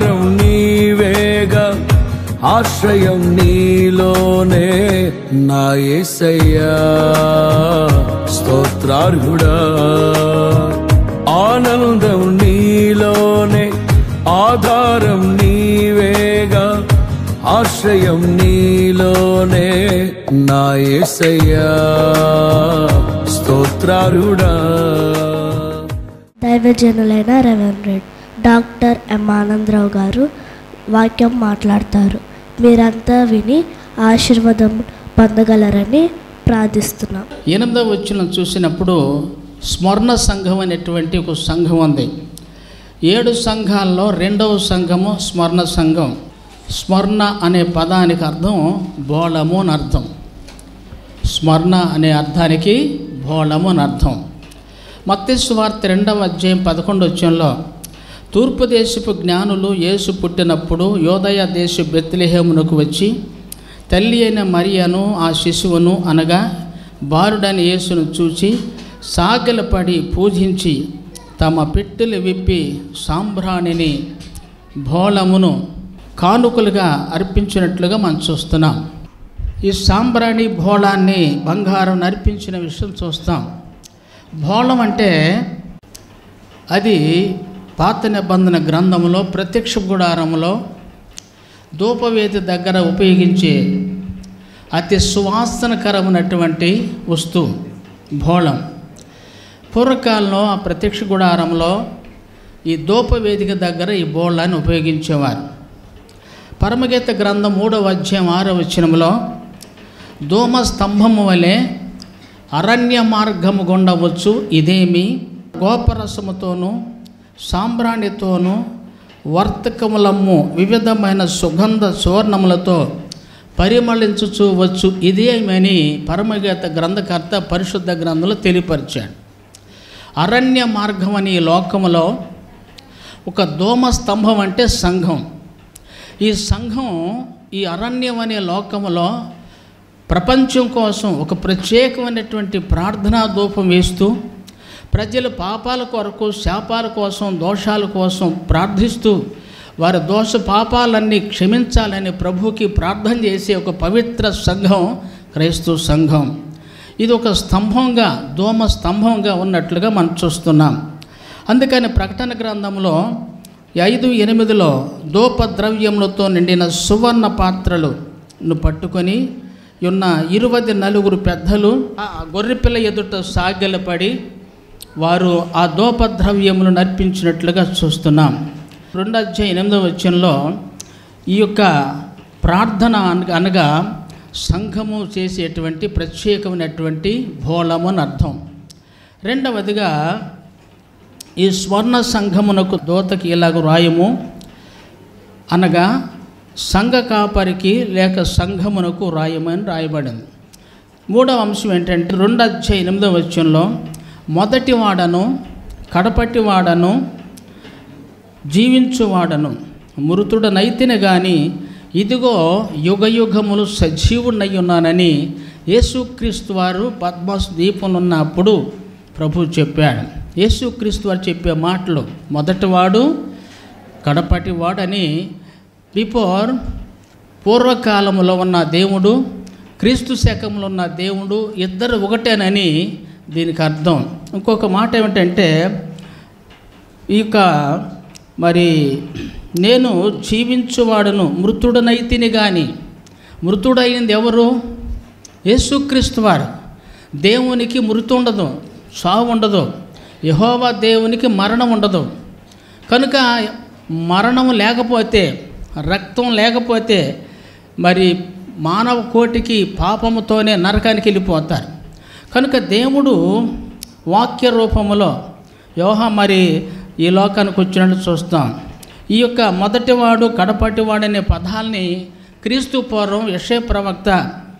ఆధారం నీవేగా ఆశ్రయం నీలోనే నా యేసయ్యా స్తోత్రార్హుడా ఆనందం నీలోనే ఆధారం నీవేగా ఆశ్రయం నీలోనే నా యేసయ్యా స్తోత్రారుడా దైవజనులైన రెవెన్రెడ్ డాక్టర్ ఎం ఆనందరావు గారు వాక్యం మాట్లాడతారు మీరంతా విని ఆశీర్వాదం పొందగలరని ప్రార్థిస్తున్నాం ఎనిమిదవ వచ్చిన చూసినప్పుడు స్మరణ సంఘం అనేటువంటి ఒక సంఘం ఉంది ఏడు సంఘాల్లో రెండవ సంఘము స్మరణ సంఘం స్మరణ అనే పదానికి అర్థం బోళము అని అర్థం స్మరణ అనే అర్థానికి బోళము అని అర్థం మత్స్సు వార్త రెండవ అధ్యాయం పదకొండు వచ్చంలో తూర్పు దేశపు జ్ఞానులు యేసు పుట్టినప్పుడు యోదయ దేశ బెత్లెహేమునకు వచ్చి తల్లి అయిన మరియను ఆ శిశువును అనగా బారుడని యేసును చూచి సాగిలపడి పూజించి తమ పెట్టెలు విప్పి సాంబ్రాణిని భోళమును కానుకలుగా అర్పించినట్లుగా మనం చూస్తున్నాం ఈ సాంబ్రాణి భోళాన్ని బంగారం అర్పించిన విషయం చూస్తాం భోళం అంటే అది పాత నిబంధన గ్రంథంలో ప్రత్యక్ష గుడారంలో ధూపవేది దగ్గర ఉపయోగించే అతి సువాసనకరమైనటువంటి వస్తువు భోళం పూర్వకాలంలో ఆ ప్రత్యక్ష గుడారంలో ఈ ధూపవేదిక దగ్గర ఈ బోళ్ళాన్ని ఉపయోగించేవారు పరమగీత గ్రంథం మూడవ అధ్యాయం ఆరవ వచనంలో ధూమ స్తంభము వలె అరణ్య మార్గము గుండవచ్చు ఇదేమి గోపరసముతోనూ సాంబ్రాణితోనూ వర్తకములమ్ము వివిధమైన సుగంధ సువర్ణములతో పరిమళించుచూ వచ్చు ఇదేమని పరమగీత గ్రంథకర్త పరిశుద్ధ గ్రంథంలో తెలియపరిచాడు అరణ్య మార్గం అని ఈ లోకములో ఒక దోమ స్తంభం అంటే సంఘం ఈ సంఘం ఈ అరణ్యం అనే లోకములో ప్రపంచం కోసం ఒక ప్రత్యేకమైనటువంటి ప్రార్థనా ధూపం వేస్తూ ప్రజల పాపాల కొరకు శాపాల కోసం దోషాల కోసం ప్రార్థిస్తూ వారి దోష పాపాలన్నీ క్షమించాలని ప్రభువుకి ప్రార్థన చేసే ఒక పవిత్ర సంఘం క్రైస్తవ సంఘం ఇది ఒక స్తంభంగా దోమ స్తంభంగా ఉన్నట్లుగా మనం చూస్తున్నాం అందుకని ప్రకటన గ్రంథంలో ఈ ఐదు ఎనిమిదిలో దోపద్రవ్యములతో నిండిన సువర్ణ పాత్రలను పట్టుకొని ఉన్న ఇరువై నలుగురు పెద్దలు ఆ గొర్రెపిల్ల ఎదుట సాగెలపడి వారు ఆ దోపద్రవ్యములు నర్పించినట్లుగా చూస్తున్నాం రెండు అధ్యాయం ఎనిమిదవ వచ్చంలో ఈ యొక్క ప్రార్థన అనగా అనగా సంఘము చేసేటువంటి ప్రత్యేకమైనటువంటి భోళము అని అర్థం రెండవదిగా ఈ స్వర్ణ సంఘమునకు దోతకి ఇలాగ రాయము అనగా సంఘ కాపరికి లేక సంఘమునకు రాయమని రాయబడింది మూడవ అంశం ఏంటంటే రెండు అధ్యాయ ఎనిమిదవ వచ్చంలో మొదటి వాడను కడపటి వాడను జీవించువాడను మృతుడనైతిని గాని ఇదిగో యుగ యుగములు సజీవునై ఉన్నానని యేసుక్రీస్తు వారు పద్మస్ దీపంలో ఉన్నప్పుడు ప్రభు చెప్పాడు యేసుక్రీస్తు వారు చెప్పే మాటలు మొదటివాడు కడపటివాడని బిఫోర్ పూర్వకాలంలో ఉన్న దేవుడు క్రీస్తు శకంలో ఉన్న దేవుడు ఇద్దరు ఒకటేనని దీనికి అర్థం ఇంకొక మాట ఏమిటంటే ఈ యొక్క మరి నేను జీవించువాడను మృతుడనైతిని కానీ మృతుడైంది ఎవరు యేసుక్రీస్తు వారు దేవునికి మృతి ఉండదు సావు ఉండదు యహోవా దేవునికి మరణం ఉండదు కనుక మరణం లేకపోతే రక్తం లేకపోతే మరి మానవ కోటికి పాపముతోనే నరకానికి వెళ్ళిపోతారు కనుక దేవుడు వాక్య రూపములో యోహ మరి ఈ లోకానికి వచ్చినట్టు చూస్తాం ఈ యొక్క మొదటివాడు కడపటివాడు అనే పదాలని క్రీస్తు పూర్వం యశే ప్రవక్త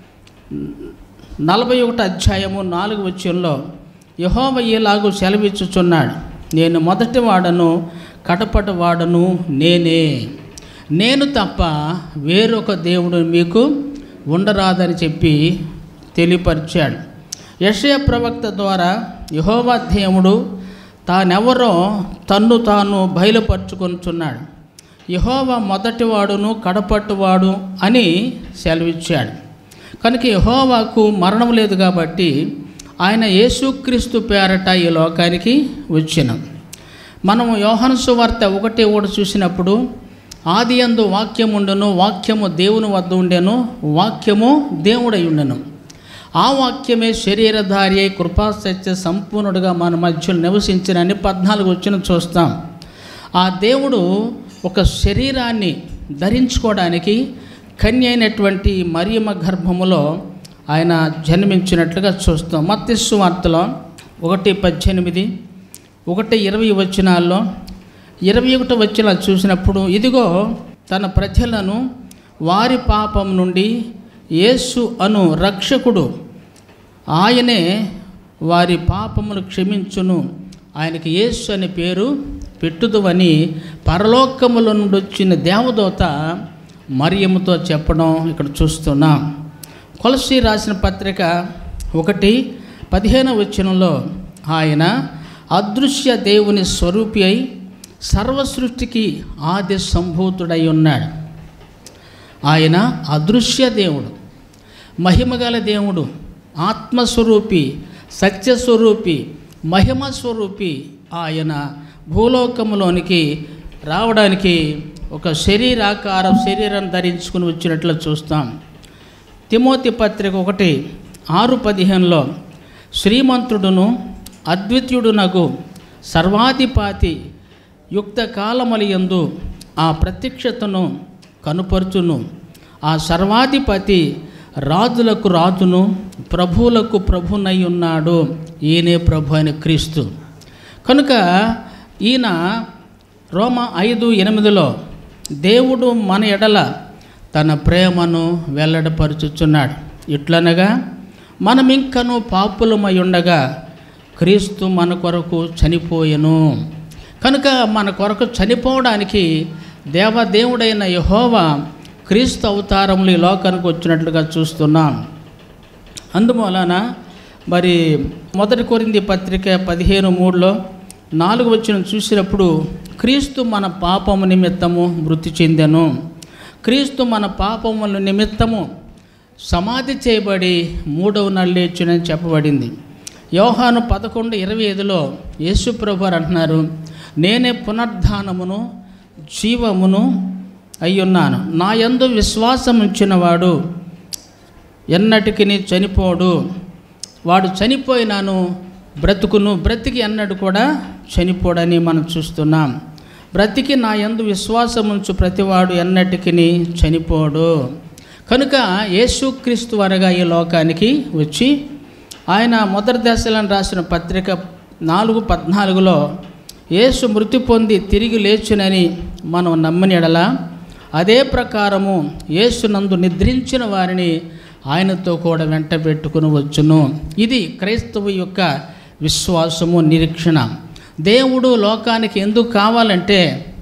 నలభై ఒకటి అధ్యాయము నాలుగు వచ్చంలో యహోవ ఇలాగూ సెలవిచ్చుచున్నాడు నేను మొదటి వాడను కడపటి వాడను నేనే నేను తప్ప వేరొక దేవుడు మీకు ఉండరాదని చెప్పి తెలియపరిచాడు యషయ ప్రవక్త ద్వారా యహోవా దేవుడు తానెవరో తన్ను తాను బయలుపరుచుకొనుచున్నాడు యహోవా మొదటివాడును కడపట్టువాడు అని సెలవిచ్చాడు కనుక యహోవాకు మరణం లేదు కాబట్టి ఆయన యేసుక్రీస్తు పేరట ఈ లోకానికి వచ్చిన మనము యోహను సువార్త ఒకటి ఒకటి చూసినప్పుడు ఆది యందు వాక్యముండెను వాక్యము దేవుని వద్ద ఉండెను వాక్యము దేవుడై ఉండెను ఆ వాక్యమే శరీరధారి అయి కృపాసత్య సంపూర్ణుడుగా మన మధ్యలో నివసించినని పద్నాలుగు వచ్చిన చూస్తాం ఆ దేవుడు ఒక శరీరాన్ని ధరించుకోవడానికి కన్య అయినటువంటి మరియమ్మ గర్భములో ఆయన జన్మించినట్లుగా చూస్తాం మత్స్సు వార్తలో ఒకటి పద్దెనిమిది ఒకటి ఇరవై వచనాల్లో ఇరవై ఒకటి వచ్చిన చూసినప్పుడు ఇదిగో తన ప్రజలను వారి పాపం నుండి యేసు అను రక్షకుడు ఆయనే వారి పాపమును క్షమించును ఆయనకి యేసు అనే పేరు పెట్టుదువని పరలోకముల నుండి వచ్చిన దేవదూత మరియముతో చెప్పడం ఇక్కడ చూస్తున్నాం కొలసి రాసిన పత్రిక ఒకటి పదిహేను వచనంలో ఆయన అదృశ్య దేవుని స్వరూపి అయి సర్వసృష్టికి ఆది సంభూతుడై ఉన్నాడు ఆయన అదృశ్య దేవుడు మహిమగల దేవుడు ఆత్మస్వరూపి సత్యస్వరూపి మహిమ స్వరూపి ఆయన భూలోకములోనికి రావడానికి ఒక శరీరాకారం శరీరం ధరించుకుని వచ్చినట్లు చూస్తాం తిమోతి పత్రిక ఒకటి ఆరు పదిహేనులో శ్రీమంతుడును అద్వితీయుడునగు సర్వాధిపాతి యుక్త కాలమలియందు ఆ ప్రత్యక్షతను కనుపరుచును ఆ సర్వాధిపతి రాజులకు రాజును ప్రభువులకు ప్రభునై ఉన్నాడు ఈయనే ప్రభు అయిన క్రీస్తు కనుక ఈయన రోమ ఐదు ఎనిమిదిలో దేవుడు మన ఎడల తన ప్రేమను వెల్లడపరుచుచున్నాడు ఇట్లనగా మనమింకను పాపులమై ఉండగా క్రీస్తు మన కొరకు చనిపోయెను కనుక మన కొరకు చనిపోవడానికి దేవదేవుడైన యహోవా క్రీస్తు అవతారములు ఈ లోకానికి వచ్చినట్లుగా చూస్తున్నాం అందువలన మరి మొదటి కొరింది పత్రిక పదిహేను మూడులో నాలుగు వచ్చిన చూసినప్పుడు క్రీస్తు మన పాపము నిమిత్తము మృతి చెందెను క్రీస్తు మన పాపముల నిమిత్తము సమాధి చేయబడి మూడవ నల్లేచునని చెప్పబడింది యోహాను పదకొండు ఇరవై ఐదులో యేసుప్రభు వారు అంటున్నారు నేనే పునర్ధానమును జీవమును అయ్యున్నాను నా యందు విశ్వాసం ఉంచినవాడు ఎన్నటికి చనిపోడు వాడు చనిపోయినాను బ్రతుకును బ్రతికి ఎన్నడు కూడా చనిపోడని మనం చూస్తున్నాం బ్రతికి నా యందు విశ్వాసం ఉంచు ప్రతివాడు ఎన్నటికి చనిపోడు కనుక యేసుక్రీస్తు వరగా ఈ లోకానికి వచ్చి ఆయన మొదటి దశలను రాసిన పత్రిక నాలుగు పద్నాలుగులో యేసు మృతి పొంది తిరిగి లేచునని మనం నమ్మని ఎడల అదే ప్రకారము యేసునందు నిద్రించిన వారిని ఆయనతో కూడా వెంట పెట్టుకుని వచ్చును ఇది క్రైస్తవు యొక్క విశ్వాసము నిరీక్షణ దేవుడు లోకానికి ఎందుకు కావాలంటే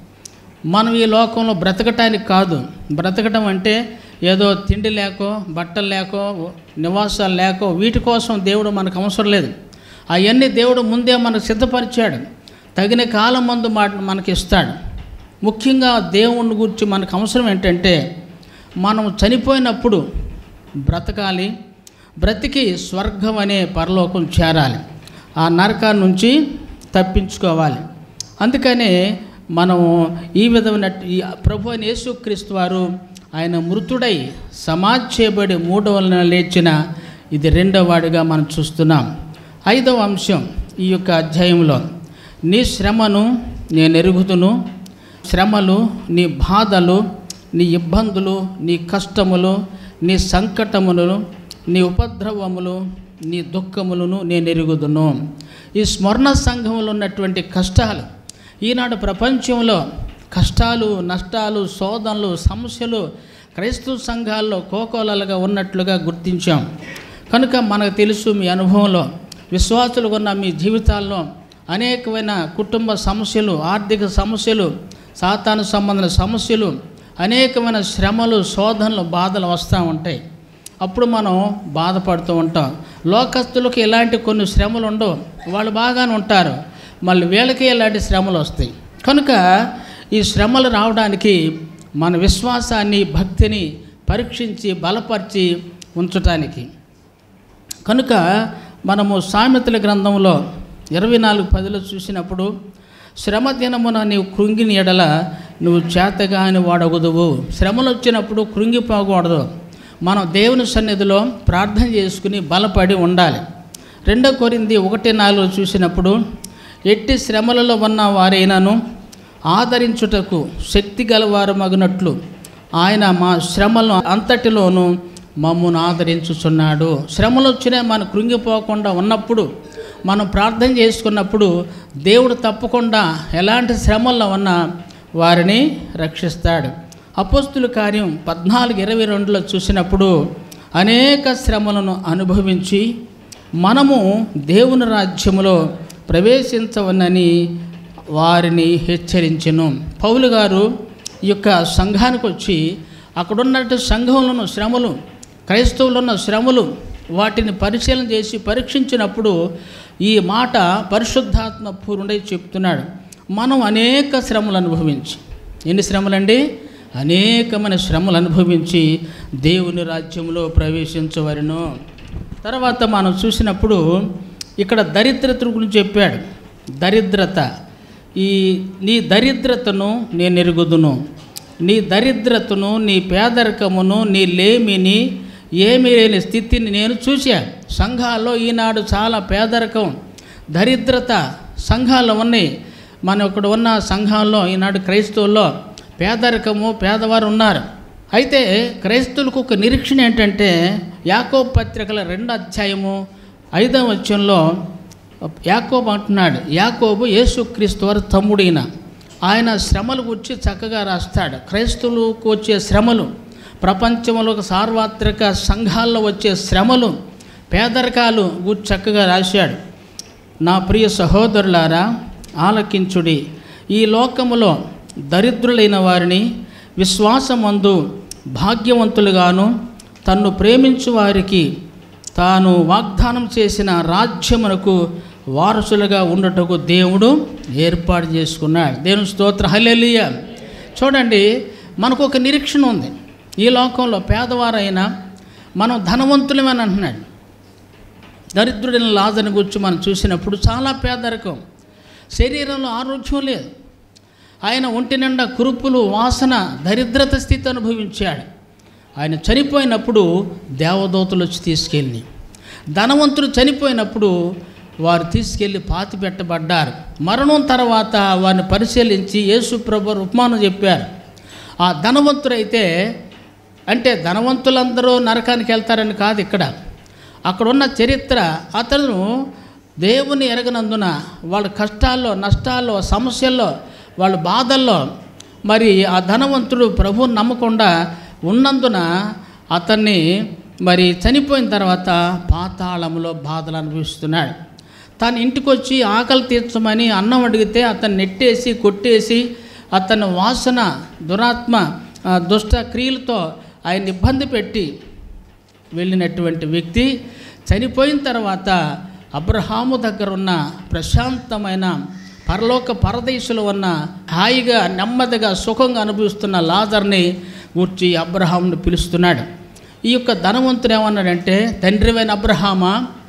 మనం ఈ లోకంలో బ్రతకటానికి కాదు బ్రతకటం అంటే ఏదో తిండి లేకో బట్టలు లేకో నివాసాలు లేకో వీటి కోసం దేవుడు మనకు అవసరం లేదు అవన్నీ దేవుడు ముందే మనకు సిద్ధపరిచాడు తగిన కాలం మందు మాట మనకి ఇస్తాడు ముఖ్యంగా దేవుని గురించి మనకు అవసరం ఏంటంటే మనం చనిపోయినప్పుడు బ్రతకాలి బ్రతికి స్వర్గం అనే పరలోకం చేరాలి ఆ నరకాన్ని నుంచి తప్పించుకోవాలి అందుకనే మనం ఈ విధమైన ఈ ప్రభు అయిన యేసుక్రీస్తు వారు ఆయన మృతుడై సమాజ్ చేయబడి మూడవ లేచిన ఇది రెండవ వాడిగా మనం చూస్తున్నాం ఐదవ అంశం ఈ యొక్క అధ్యాయంలో నీ శ్రమను నేను ఎరుగుతును శ్రమలు నీ బాధలు నీ ఇబ్బందులు నీ కష్టములు నీ సంకటములను నీ ఉపద్రవములు నీ దుఃఖములను నేను ఎరుగుదును ఈ స్మరణ సంఘంలో ఉన్నటువంటి కష్టాలు ఈనాడు ప్రపంచంలో కష్టాలు నష్టాలు శోధనలు సమస్యలు క్రైస్తవ సంఘాల్లో కోకోలలుగా ఉన్నట్లుగా గుర్తించాం కనుక మనకు తెలుసు మీ అనుభవంలో విశ్వాసులు ఉన్న మీ జీవితాల్లో అనేకమైన కుటుంబ సమస్యలు ఆర్థిక సమస్యలు సాతాను సంబంధమైన సమస్యలు అనేకమైన శ్రమలు శోధనలు బాధలు వస్తూ ఉంటాయి అప్పుడు మనం బాధపడుతూ ఉంటాం లోకస్తులకు ఇలాంటి కొన్ని శ్రమలు ఉండవు వాళ్ళు బాగానే ఉంటారు మళ్ళీ వీళ్ళకి ఇలాంటి శ్రమలు వస్తాయి కనుక ఈ శ్రమలు రావడానికి మన విశ్వాసాన్ని భక్తిని పరీక్షించి బలపరిచి ఉంచటానికి కనుక మనము సామెతల గ్రంథంలో ఇరవై నాలుగు పదిలో చూసినప్పుడు శ్రమ దినమున నీవు కృంగిని ఎడల నువ్వు చేతగాని వాడగదువు శ్రమలు వచ్చినప్పుడు కృంగిపోకూడదు మనం దేవుని సన్నిధిలో ప్రార్థన చేసుకుని బలపడి ఉండాలి రెండో కొరింది ఒకటి నాలుగు చూసినప్పుడు ఎట్టి శ్రమలలో ఉన్న వారైనను ఆదరించుటకు శక్తి గలవారు మగినట్లు ఆయన మా శ్రమలను అంతటిలోనూ మమ్మల్ని ఆదరించుచున్నాడు శ్రమలు వచ్చినా మనం కృంగిపోకుండా ఉన్నప్పుడు మనం ప్రార్థన చేసుకున్నప్పుడు దేవుడు తప్పకుండా ఎలాంటి శ్రమల్లో ఉన్నా వారిని రక్షిస్తాడు అపోస్తుల కార్యం పద్నాలుగు ఇరవై రెండులో చూసినప్పుడు అనేక శ్రమలను అనుభవించి మనము దేవుని రాజ్యములో ప్రవేశించవనని వారిని హెచ్చరించెను పౌలు గారు ఈ యొక్క సంఘానికి వచ్చి అక్కడున్నట్టు సంఘంలో శ్రమలు క్రైస్తవులు ఉన్న శ్రమలు వాటిని పరిశీలన చేసి పరీక్షించినప్పుడు ఈ మాట పరిశుద్ధాత్మ పూర్ణుడై చెప్తున్నాడు మనం అనేక శ్రమలు అనుభవించి ఎన్ని శ్రమలండి అనేకమైన శ్రమలు అనుభవించి దేవుని రాజ్యంలో ప్రవేశించవలను తర్వాత మనం చూసినప్పుడు ఇక్కడ దరిద్రత గురించి చెప్పాడు దరిద్రత ఈ నీ దరిద్రతను నేను ఎరుగుదును నీ దరిద్రతను నీ పేదరికమును నీ లేమిని ఏమీ లేని స్థితిని నేను చూశా సంఘాల్లో ఈనాడు చాలా పేదరికం దరిద్రత సంఘాల్లో ఉన్నాయి మన ఇక్కడ ఉన్న సంఘాల్లో ఈనాడు క్రైస్తవుల్లో పేదరికము పేదవారు ఉన్నారు అయితే క్రైస్తవులకు ఒక నిరీక్షణ ఏంటంటే యాకోబ్ పత్రికల రెండు అధ్యాయము ఐదవ వచ్చంలో యాకోబు అంటున్నాడు యాకోబు యేసుక్రీస్తు వారి తమ్ముడైన ఆయన శ్రమలు గురించి చక్కగా రాస్తాడు క్రైస్తవులకు వచ్చే శ్రమలు ప్రపంచంలో ఒక సార్వత్రిక సంఘాల్లో వచ్చే శ్రమలు పేదరికాలు గురించి చక్కగా రాశాడు నా ప్రియ సహోదరులారా ఆలకించుడి ఈ లోకములో దరిద్రులైన వారిని విశ్వాసమందు భాగ్యవంతులుగాను తన్ను ప్రేమించు వారికి తాను వాగ్దానం చేసిన రాజ్యమునకు వారసులుగా ఉండటకు దేవుడు ఏర్పాటు చేసుకున్నాడు దేవుని స్తోత్ర హల్లెలూయ చూడండి మనకు ఒక నిరీక్షణ ఉంది ఈ లోకంలో పేదవారైనా మనం ధనవంతులమని అంటున్నాడు దరిద్రుడైన లాజని గురించి మనం చూసినప్పుడు చాలా పేదరికం శరీరంలో ఆరోగ్యం లేదు ఆయన ఒంటి నిండా కురుపులు వాసన దరిద్రత స్థితి అనుభవించాడు ఆయన చనిపోయినప్పుడు దేవదూతలు వచ్చి తీసుకెళ్ళి ధనవంతుడు చనిపోయినప్పుడు వారు తీసుకెళ్ళి పాతి పెట్టబడ్డారు మరణం తర్వాత వారిని పరిశీలించి యేసు ప్రభు ఉపమానం చెప్పారు ఆ ధనవంతుడైతే అంటే ధనవంతులందరూ నరకానికి వెళ్తారని కాదు ఇక్కడ అక్కడ ఉన్న చరిత్ర అతను దేవుని ఎరగనందున వాళ్ళ కష్టాల్లో నష్టాల్లో సమస్యల్లో వాళ్ళ బాధల్లో మరి ఆ ధనవంతుడు ప్రభువుని నమ్మకుండా ఉన్నందున అతన్ని మరి చనిపోయిన తర్వాత పాతాళంలో బాధలు అనుభవిస్తున్నాడు తన ఇంటికి వచ్చి ఆకలి తీర్చమని అన్నం అడిగితే అతన్ని నెట్టేసి కొట్టేసి అతని వాసన దురాత్మ ఆ, దుష్ట క్రియలతో ఆయన ఇబ్బంది పెట్టి వెళ్ళినటువంటి వ్యక్తి చనిపోయిన తర్వాత అబ్రహాము దగ్గర ఉన్న ప్రశాంతమైన పరలోక పరదేశంలో ఉన్న హాయిగా నెమ్మదిగా సుఖంగా అనుభవిస్తున్న లాజర్ని గూర్చి అబ్రహామును పిలుస్తున్నాడు ఈ యొక్క ధనవంతుడు ఏమన్నాడంటే తండ్రివైన అబ్రహామా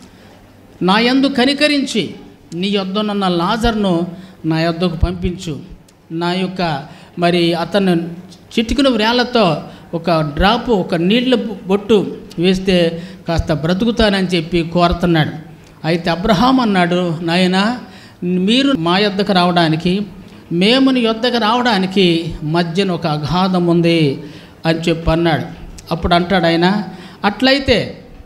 నా యందు కనికరించి నీ యొద్దనున్న లాజర్ను నా యొద్దకు పంపించు నా యొక్క మరి అతను చిటికిన వ్రేళ్లతో ఒక డ్రాపు ఒక నీళ్ళ బొట్టు వేస్తే కాస్త బ్రతుకుతానని చెప్పి కోరుతున్నాడు అయితే అబ్రహాం అన్నాడు నాయనా మీరు మా యొద్దకు రావడానికి మేము నీ యొద్దకు రావడానికి మధ్యన ఒక అగాధం ఉంది అని చెప్పి అన్నాడు అప్పుడు అంటాడు ఆయన అట్లయితే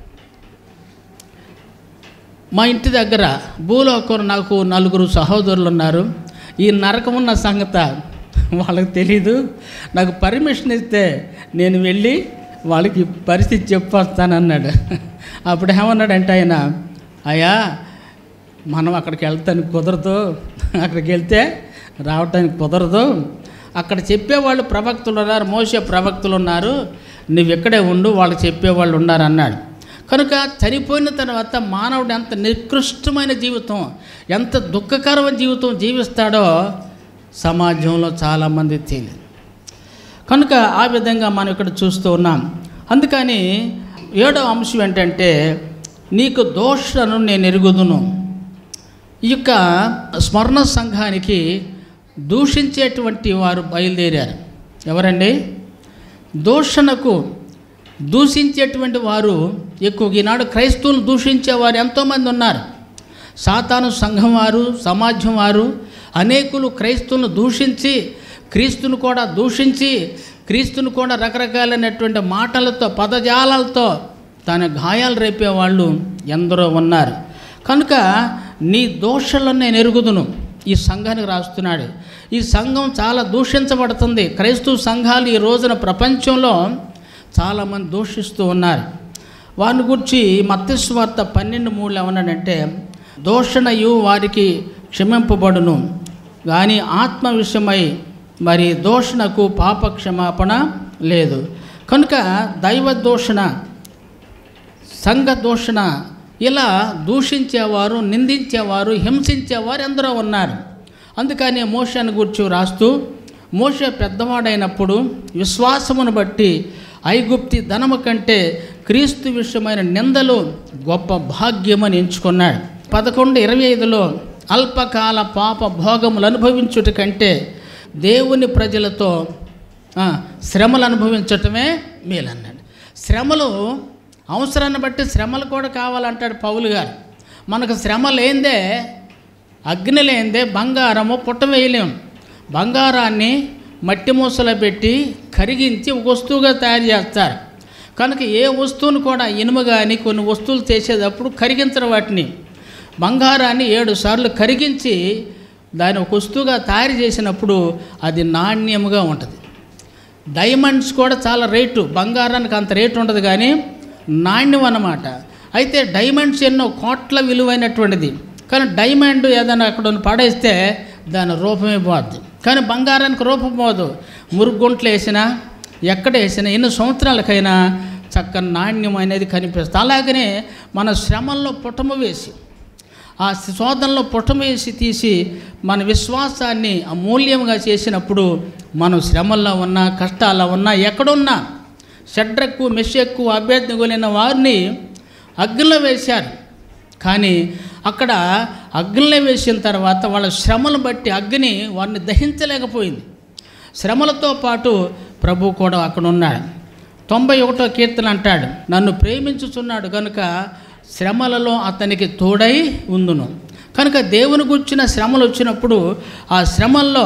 మా ఇంటి దగ్గర భూలోకం నాకు నలుగురు సహోదరులు ఉన్నారు ఈ నరకం ఉన్న సంగత వాళ్ళకి తెలీదు నాకు పర్మిషన్ ఇస్తే నేను వెళ్ళి వాళ్ళకి పరిస్థితి చెప్పొస్తానన్నాడు అప్పుడు ఏమన్నాడంటే ఆయన అయ్యా మనం అక్కడికి వెళ్తానికి కుదరదు అక్కడికి వెళ్తే రావటానికి కుదరదు అక్కడ చెప్పేవాళ్ళు ప్రవక్తులు ఉన్నారు మోసే ప్రవక్తులు ఉన్నారు నువ్వు ఇక్కడే ఉండు వాళ్ళు చెప్పేవాళ్ళు ఉన్నారు అన్నాడు కనుక చనిపోయిన తర్వాత మానవుడు ఎంత నికృష్టమైన జీవితం ఎంత దుఃఖకరమైన జీవితం జీవిస్తాడో సమాజంలో చాలామంది తెలియదు కనుక ఆ విధంగా మనం ఇక్కడ చూస్తూ ఉన్నాం అందుకని ఏడో అంశం ఏంటంటే నీకు దోషను నేను ఎరుగుదును ఈ యొక్క స్మరణ సంఘానికి దూషించేటువంటి వారు బయలుదేరారు ఎవరండి దూషణకు దూషించేటువంటి వారు ఎక్కువ ఈనాడు క్రైస్తవులు దూషించేవారు ఎంతోమంది ఉన్నారు సాతాను సంఘం వారు సమాజం వారు అనేకులు క్రైస్తవులను దూషించి క్రీస్తును కూడా దూషించి క్రీస్తును కూడా రకరకాలైనటువంటి మాటలతో పదజాలాలతో తన గాయాలు రేపే వాళ్ళు ఎందరో ఉన్నారు కనుక నీ దోషలను నేను ఎరుగుదును ఈ సంఘానికి రాస్తున్నాడు ఈ సంఘం చాలా దూషించబడుతుంది క్రైస్తవ సంఘాలు ఈ రోజున ప్రపంచంలో చాలామంది దూషిస్తూ ఉన్నారు వారిని గురించి మత్స్వార్త పన్నెండు మూడులో ఏమన్నాడంటే దోషణయు వారికి క్షమింపబడును కానీ ఆత్మ విషయమై మరి దోషణకు పాప క్షమాపణ లేదు కనుక దైవ దూషణ సంఘ దూషణ ఇలా దూషించేవారు నిందించేవారు హింసించేవారు ఎందరో ఉన్నారు అందుకని మోషను గురించి రాస్తూ మోష పెద్దవాడైనప్పుడు విశ్వాసమును బట్టి ఐగుప్తి ధనము కంటే క్రీస్తు విషయమైన నిందలు గొప్ప భాగ్యమని ఎంచుకున్నాడు పదకొండు ఇరవై ఐదులో అల్పకాల పాప భోగములు అనుభవించుట కంటే దేవుని ప్రజలతో ఆ, శ్రమలు అనుభవించటమే మేలన్నాడు శ్రమలు అవసరాన్ని బట్టి శ్రమలు కూడా కావాలంటాడు పౌలు గారు మనకు శ్రమ లేందే అగ్ని లేందే బంగారము పుట్ట వేయలేము బంగారాన్ని మట్టి మూసలో పెట్టి కరిగించి ఒక వస్తువుగా తయారు చేస్తారు కనుక ఏ వస్తువును కూడా ఇనుము కానీ కొన్ని వస్తువులు చేసేటప్పుడు కరిగించరు వాటిని బంగారాన్ని ఏడు సార్లు కరిగించి దాన్ని ఒక వస్తువుగా తయారు చేసినప్పుడు అది నాణ్యముగా ఉంటుంది డైమండ్స్ కూడా చాలా రేటు బంగారానికి అంత రేటు ఉండదు కానీ నాణ్యం అన్నమాట అయితే డైమండ్స్ ఎన్నో కోట్ల విలువైనటువంటిది కానీ డైమండ్ ఏదైనా అక్కడ ఉన్న పడేస్తే దాని రూపమే పోద్ది కానీ బంగారానికి రూపం పోదు మురుగుంట్లు వేసినా ఎక్కడ వేసినా ఎన్ని సంవత్సరాలకైనా చక్కని నాణ్యం అనేది కనిపిస్తుంది అలాగనే మన శ్రమల్లో పుటము వేసి ఆ శోధనలో పుటమేసి తీసి మన విశ్వాసాన్ని అమూల్యంగా చేసినప్పుడు మనం శ్రమల్లో ఉన్నా కష్టాల్లో ఉన్నా ఎక్కడున్నా షడ్రకు మెషెక్కు అభ్యర్థిగొలిన వారిని అగ్నిలో వేశారు కానీ అక్కడ అగ్నిలో వేసిన తర్వాత వాళ్ళ శ్రమను బట్టి అగ్ని వారిని దహించలేకపోయింది శ్రమలతో పాటు ప్రభు కూడా అక్కడ ఉన్నాడు తొంభై ఒకటో కీర్తన అంటాడు నన్ను ప్రేమించుచున్నాడు కనుక శ్రమలలో అతనికి తోడై ఉందును కనుక దేవుని గుర్చిన శ్రమలు వచ్చినప్పుడు ఆ శ్రమల్లో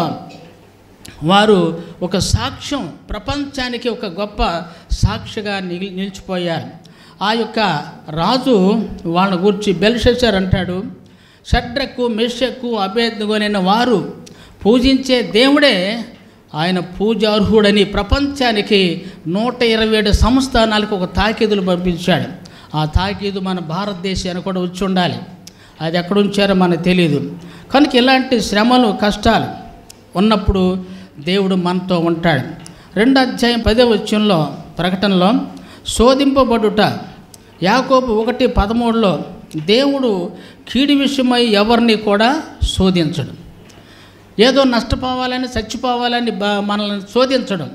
వారు ఒక సాక్ష్యం ప్రపంచానికి ఒక గొప్ప సాక్షిగా నిలి నిలిచిపోయారు ఆ యొక్క రాజు వాళ్ళ గురించి బెల్షెసర్ అంటాడు షడ్రకు మెషక్కు అభేద్గొనైన వారు పూజించే దేవుడే ఆయన పూజార్హుడని ప్రపంచానికి నూట ఇరవై ఏడు సంస్థానాలకు ఒక తాకీదులు పంపించాడు ఆ తాకీదు మన భారతదేశానికి కూడా వచ్చి ఉండాలి అది ఎక్కడ ఉంచారో మనకు తెలియదు కనుక ఇలాంటి శ్రమలు కష్టాలు ఉన్నప్పుడు దేవుడు మనతో ఉంటాడు రెండు అధ్యాయం పదే వచ్చంలో ప్రకటనలో శోధింపబడుట యాకోబు ఒకటి పదమూడులో దేవుడు కీడి విషయమై ఎవరిని కూడా శోధించడు ఏదో నష్టపోవాలని చచ్చిపోవాలని బా మనల్ని శోధించడం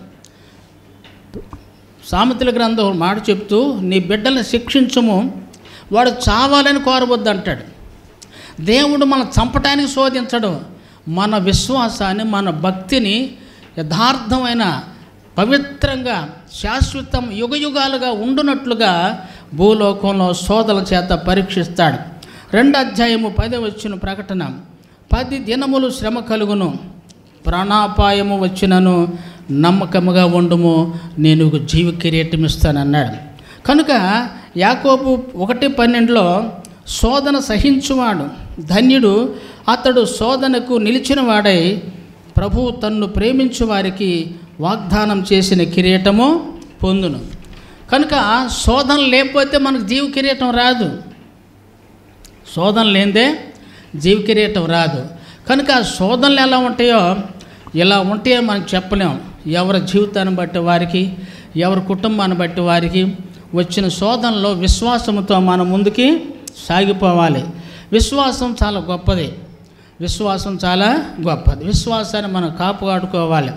సామెతల గ్రంథం ఒక మాట చెప్తూ నీ బిడ్డలను శిక్షించము వాడు చావాలని కోరవద్దు అంటాడు దేవుడు మనం చంపటానికి శోధించడం మన విశ్వాసాన్ని మన భక్తిని యథార్థమైన పవిత్రంగా శాశ్వతం యుగయుగాలుగా ఉండునట్లుగా భూలోకంలో శోధల చేత పరీక్షిస్తాడు రెండు అధ్యాయము పది వచ్చిన ప్రకటన పది దినములు శ్రమ కలుగును ప్రాణాపాయము వచ్చినను నమ్మకముగా ఉండుము నేను ఒక జీవ కిరీటం ఇస్తానన్నాడు కనుక యాకోబు ఒకటి పన్నెండులో శోధన సహించువాడు ధన్యుడు అతడు శోధనకు నిలిచిన వాడై ప్రభు తన్ను ప్రేమించు వారికి వాగ్దానం చేసిన కిరీటము పొందును కనుక శోధన లేకపోతే మనకు జీవ కిరీటం రాదు శోధన లేనిదే జీవ కిరీటం రాదు కనుక ఆ శోధనలు ఎలా ఉంటాయో ఇలా ఉంటాయో మనం చెప్పలేం ఎవరి జీవితాన్ని బట్టి వారికి ఎవరి కుటుంబాన్ని బట్టి వారికి వచ్చిన శోధనలో విశ్వాసంతో మనం ముందుకి సాగిపోవాలి విశ్వాసం చాలా గొప్పది విశ్వాసం చాలా గొప్పది విశ్వాసాన్ని మనం కాపాడుకోవాలి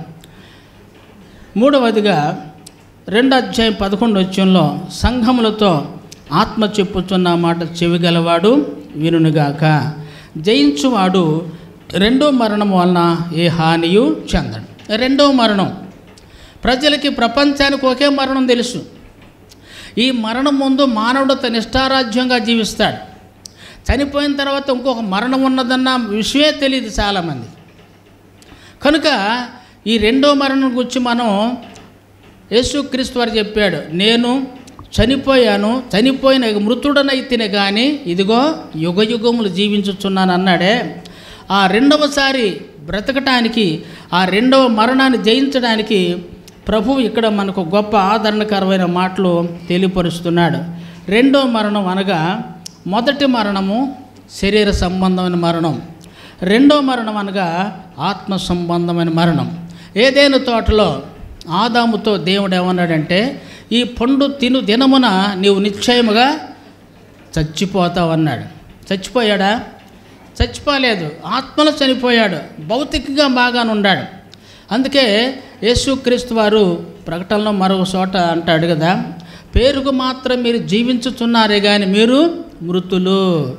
మూడవదిగా రెండు అధ్యాయం పదకొండు వచ్చంలో సంఘములతో ఆత్మ చెప్పుచున్న మాట చెవిగలవాడు వినుగాక జయించువాడు రెండో మరణం వలన ఏ హానియు చెందడు రెండో మరణం ప్రజలకి ప్రపంచానికి ఒకే మరణం తెలుసు ఈ మరణం ముందు మానవుడు తన ఇష్టారాజ్యంగా జీవిస్తాడు చనిపోయిన తర్వాత ఇంకొక మరణం ఉన్నదన్న విషయమే తెలియదు చాలామంది కనుక ఈ రెండో మరణం గురించి మనం యేసుక్రీస్తు వారు చెప్పాడు నేను చనిపోయాను చనిపోయిన మృతుడనైతేనే కానీ ఇదిగో యుగ యుగములు జీవించుచున్నాను అన్నాడే ఆ రెండవసారి బ్రతకటానికి ఆ రెండవ మరణాన్ని జయించడానికి ప్రభు ఇక్కడ మనకు గొప్ప ఆదరణకరమైన మాటలు తెలియపరుస్తున్నాడు రెండో మరణం అనగా మొదటి మరణము శరీర సంబంధమైన మరణం రెండో మరణం అనగా ఆత్మ సంబంధమైన మరణం ఏదైనా తోటలో ఆదాముతో దేవుడు ఏమన్నాడంటే ఈ పండు తిను దినమున నీవు నిశ్చయముగా చచ్చిపోతావు అన్నాడు చచ్చిపోయాడా చచ్చిపోలేదు ఆత్మలో చనిపోయాడు భౌతికంగా బాగానే ఉన్నాడు అందుకే యేసుక్రీస్తు వారు ప్రకటనలో మరొక చోట అంటాడు కదా పేరుకు మాత్రం మీరు జీవించుచున్నారే కానీ మీరు మృతులు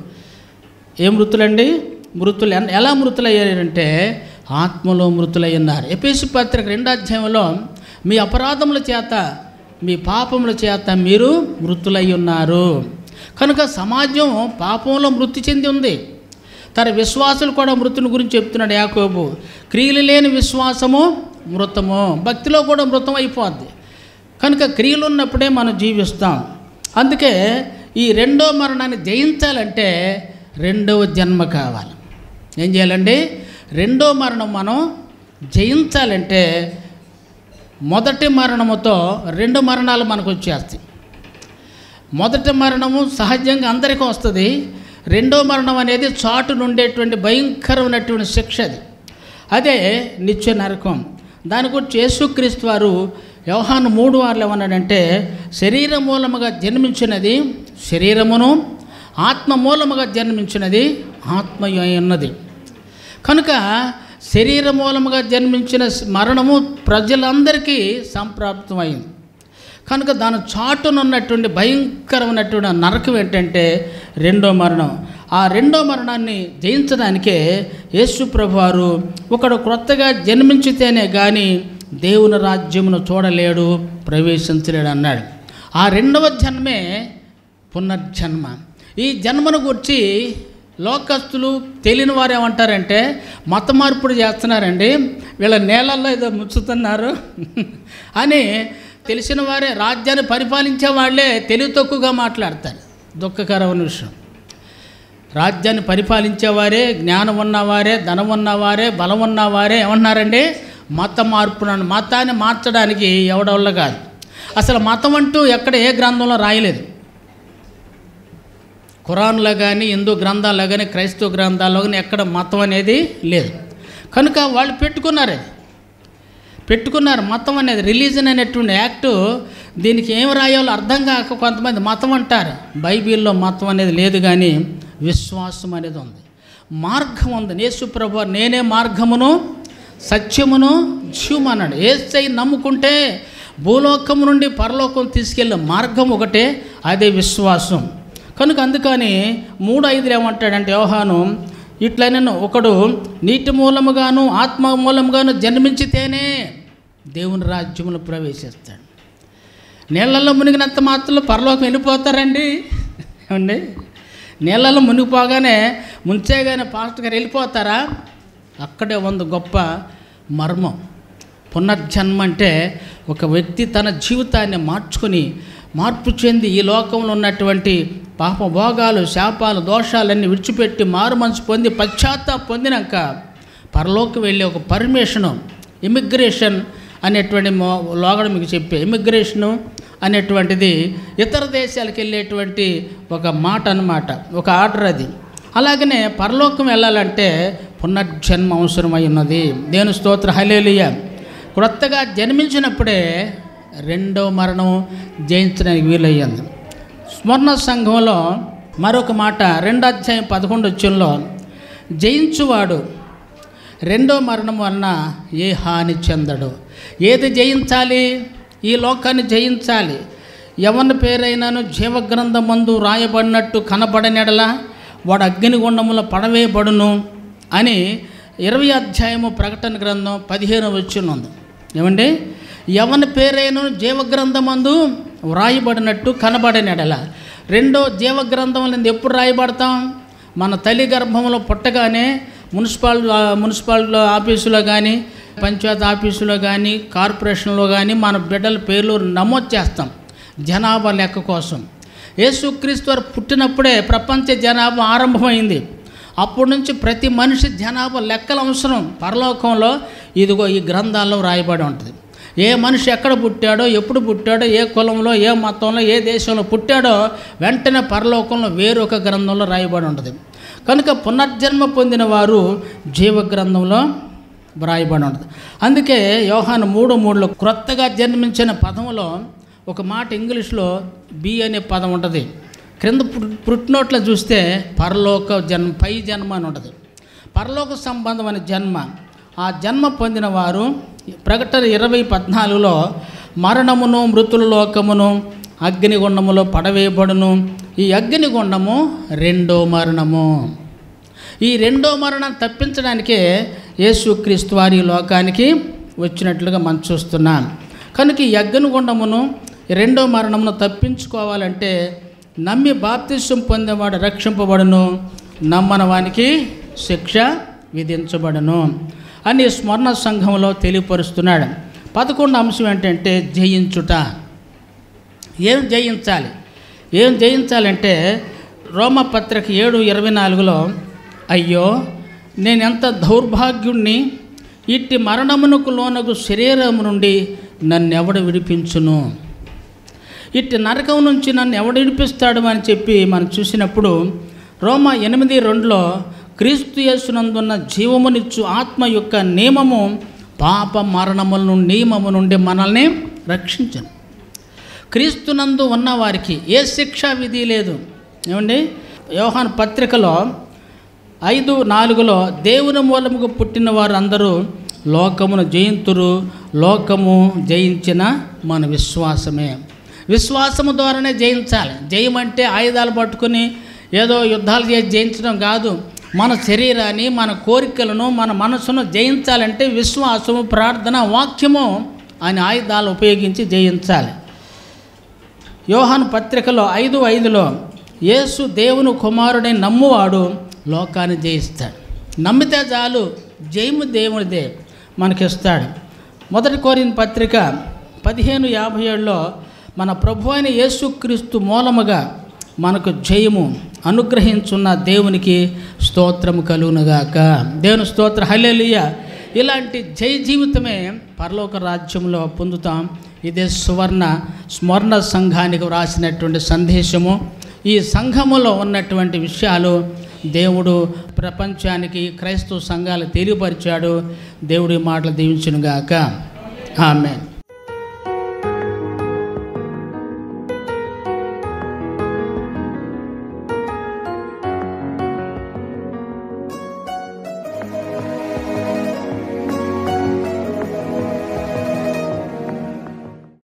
ఏ మృతులండి మృతులు ఎన్- ఎలా మృతులయ్యారంటే ఆత్మలో మృతులై ఉన్నారు ఎపిసి పత్రిక రెండో అధ్యాయంలో మీ అపరాధముల చేత మీ పాపముల చేత మీరు మృతులై ఉన్నారు కనుక సమాజం పాపంలో మృతి చెంది ఉంది తన విశ్వాసులు కూడా మృతుని గురించి చెప్తున్నాడు యాకోబు క్రియలు లేని విశ్వాసము మృతము భక్తిలో కూడా మృతం అయిపోద్ది కనుక క్రియలు ఉన్నప్పుడే మనం జీవిస్తాం అందుకే ఈ రెండో మరణాన్ని జయించాలంటే రెండవ జన్మ కావాలి ఏం చేయాలండి రెండో మరణం మనం జయించాలంటే మొదటి మరణముతో రెండు మరణాలు మనకు వచ్చేస్తాయి మొదటి మరణము సహజంగా అందరికీ వస్తుంది రెండో మరణం అనేది చాటు నుండేటువంటి భయంకరమైనటువంటి శిక్ష అది అదే నిత్య నరకం దాని గురించి యేసుక్రీస్తు వారు వ్యవహాను మూడు వారులు ఏమన్నాడంటే శరీర మూలముగా జన్మించినది శరీరమును ఆత్మ మూలముగా జన్మించినది ఆత్మ ఉన్నది కనుక శరీర మూలముగా జన్మించిన మరణము ప్రజలందరికీ సంప్రాప్తమైంది కనుక దాని చాటునున్నటువంటి భయంకరమైనటువంటి నరకం ఏంటంటే రెండో మరణం ఆ రెండో మరణాన్ని జయించడానికే యేసు ప్రభు వారు ఒకడు క్రొత్తగా జన్మించితేనే కానీ దేవుని రాజ్యమును చూడలేడు ప్రవేశించలేడు అన్నాడు ఆ రెండవ జన్మే పునర్జన్మ ఈ జన్మను గురించి లోకస్తులు తెలియని వారు ఏమంటారంటే మత మార్పుడు చేస్తున్నారండి వీళ్ళ నేలల్లో ఏదో ముచ్చుతున్నారు అని తెలిసిన వారే రాజ్యాన్ని పరిపాలించే వాళ్ళే తెలివి తక్కువగా మాట్లాడతారు దుఃఖకరమైన విషయం రాజ్యాన్ని పరిపాలించేవారే జ్ఞానం ఉన్నవారే ధనం ఉన్నవారే బలం ఉన్నవారే ఏమన్నారండి మత మార్పులను మతాన్ని మార్చడానికి ఎవడవల్ల కాదు అసలు మతం అంటూ ఎక్కడ ఏ గ్రంథంలో రాయలేదు ఖురాన్లో కానీ హిందూ గ్రంథాల్లో కానీ క్రైస్తవ గ్రంథాల్లో కానీ ఎక్కడ మతం అనేది లేదు కనుక వాళ్ళు పెట్టుకున్నారు అది పెట్టుకున్నారు మతం అనేది రిలీజన్ అనేటువంటి యాక్టు దీనికి ఏం రాయాలో అర్థం కాక కొంతమంది మతం అంటారు బైబిల్లో మతం అనేది లేదు కానీ విశ్వాసం అనేది ఉంది మార్గం ఉంది యేసు ప్రభు నేనే మార్గమును సత్యమును జీవం అన్నాడు ఏసై నమ్ముకుంటే భూలోకం నుండి పరలోకం తీసుకెళ్ళే మార్గం ఒకటే అదే విశ్వాసం కనుక అందుకని మూడు ఐదులు ఏమంటాడంటే యోహాను ఇట్లనను ఒకడు నీటి మూలముగాను ఆత్మ మూలముగాను జన్మించితేనే దేవుని రాజ్యములు ప్రవేశిస్తాడు నీళ్ళల్లో మునిగినంత మాత్రంలో పరలోకం వెళ్ళిపోతారండి ఏమండి నీళ్ళల్లో మునిగిపోగానే ముంచేగానే పాస్టర్ గారు వెళ్ళిపోతారా అక్కడే ఉంది గొప్ప మర్మం పునర్జన్మ అంటే ఒక వ్యక్తి తన జీవితాన్ని మార్చుకొని మార్పు చెంది ఈ లోకంలో ఉన్నటువంటి పాప భోగాలు శాపాలు దోషాలన్నీ విడిచిపెట్టి మారు మనసు పొంది పశ్చాత్తాప పొందినాక పరలోకి వెళ్ళి ఒక పర్మిషను ఇమిగ్రేషన్ అనేటువంటి మో- లోగడ మీకు చెప్పే ఇమిగ్రేషను అనేటువంటిది ఇతర దేశాలకు వెళ్ళేటువంటి ఒక మాట అన్నమాట ఒక ఆర్డర్ అది అలాగనే పరలోకం వెళ్ళాలంటే పునర్జన్మ అవసరమై ఉన్నది దేని స్తోత్ర హలేలియ క్రొత్తగా జన్మించినప్పుడే రెండో మరణం జయించడానికి వీలయ్యింది స్మరణ సంఘంలో మరొక మాట రెండో అధ్యాయం పదకొండు వచ్చంలో జయించువాడు రెండో మరణం వలన ఏ హాని చెందడు ఏది జయించాలి ఈ లోకాన్ని జయించాలి ఎవరి పేరైనాను జీవగ్రంథం మందు రాయబడినట్టు కనబడనెడలా వాడు అగ్నిగుండములో పడవేయబడును అని ఇరవై అధ్యాయము ప్రకటన గ్రంథం పదిహేను వచ్చినుంది ఏమండి ఎవరి పేరైన జీవగ్రంథమందు వ్రాయబడినట్టు కనబడనెడల రెండో జీవగ్రంథం ఎప్పుడు రాయబడతాం మన తల్లి గర్భంలో పుట్టగానే మున్సిపల్ మున్సిపల్ ఆఫీసులో కానీ పంచాయత్ ఆఫీసులో కానీ కార్పొరేషన్లో కానీ మన బిడ్డల పేర్లు నమోదు చేస్తాం జనాభా లెక్క కోసం యేసుక్రీస్తు వారు పుట్టినప్పుడే ప్రపంచ జనాభా ఆరంభమైంది అప్పటి నుంచి ప్రతి మనిషి జనాభా లెక్కల అవసరం పరలోకంలో ఇదిగో ఈ గ్రంథాల్లో రాయబడి ఉంటుంది ఏ మనిషి ఎక్కడ పుట్టాడో ఎప్పుడు పుట్టాడో ఏ కులంలో ఏ మతంలో ఏ దేశంలో పుట్టాడో వెంటనే పరలోకంలో వేరొక గ్రంథంలో రాయబడి ఉంటుంది కనుక పునర్జన్మ పొందిన వారు జీవ గ్రంథంలో వ్రాయబడి ఉంటుంది అందుకే యోహాను మూడు మూడులో క్రొత్తగా జన్మించిన పదములో ఒక మాట ఇంగ్లీష్లో బి అనే పదం ఉంటుంది క్రింద పుట్టినోట్లో చూస్తే పరలోక జన్మ పై జన్మ అని ఉంటుంది పరలోక సంబంధమైన జన్మ ఆ జన్మ పొందిన వారు ప్రకటన ఇరవై పద్నాలుగులో మరణమును మృతుల లోకమును అగ్నిగుండములో పడవేయబడును ఈ అగ్నిగుండము రెండో మరణము ఈ రెండో మరణం తప్పించడానికే యేసుక్రీస్తు వారి ఈ లోకానికి వచ్చినట్లుగా మనం చూస్తున్నాం కనుక ఈ అగ్నిగుండమును ఈ రెండో మరణమును తప్పించుకోవాలంటే నమ్మి బాప్తిస్వం పొందేవాడు రక్షింపబడును నమ్మని వానికి శిక్ష విధించబడును అని స్మరణ సంఘంలో తెలియపరుస్తున్నాడు పదకొండు అంశం ఏంటంటే జయించుట ఏం జయించాలి ఏం జయించాలంటే రోమపత్రిక ఏడు ఇరవై నాలుగులో అయ్యో నేనెంత దౌర్భాగ్యుణ్ణి ఇట్టి మరణమునకు లోనకు శరీరము నుండి నన్నెవడు విడిపించును ఇట్టి నరకం నుంచి నన్ను ఎవడు విడిపిస్తాడు అని చెప్పి మనం చూసినప్పుడు రోమ ఎనిమిది రెండులో క్రీస్తు యేసునందున్న జీవమునిచ్చు ఆత్మ యొక్క నియమము పాప మరణముల నుండి నియమము నుండి మనల్ని రక్షించను క్రీస్తునందు ఉన్న వారికి ఏ శిక్షా విధి లేదు ఏమండి యోహాన్ పత్రికలో ఐదు నాలుగులో దేవుని మూలముగా పుట్టిన వారు అందరూ లోకమును జయింతురు లోకము జయించిన మన విశ్వాసమే విశ్వాసము ద్వారానే జయించాలి జయం అంటే ఆయుధాలు పట్టుకుని ఏదో యుద్ధాలు చేసి జయించడం కాదు మన శరీరాన్ని మన కోరికలను మన మనసును జయించాలంటే విశ్వాసము ప్రార్థన వాక్యము అనే ఆయుధాలు ఉపయోగించి జయించాలి యోహాను పత్రికలో ఐదు ఐదులో యేసు దేవుని కుమారుడై నమ్మువాడు లోకాన్ని జయిస్తాడు నమ్మితే చాలు జయము దేవుడిదే మనకిస్తాడు మొదటి కోరిన పత్రిక పదిహేను యాభై ఏడులో మన ప్రభు అయిన యేసుక్రీస్తు మూలముగా మనకు జయము అనుగ్రహించున్న దేవునికి స్తోత్రము కలుగునుగాక దేవుని స్తోత్ర హల్లెలూయ ఇలాంటి జయ జీవితమే పరలోక రాజ్యంలో పొందుతాం ఇదే సువర్ణ స్మరణ సంఘానికి వ్రాసినటువంటి సందేశము ఈ సంఘములో ఉన్నటువంటి విషయాలు దేవుడు ప్రపంచానికి క్రైస్తవ సంఘాలు తెలియపరిచాడు దేవుడి మాటలు దీవించునుగాక ఆమె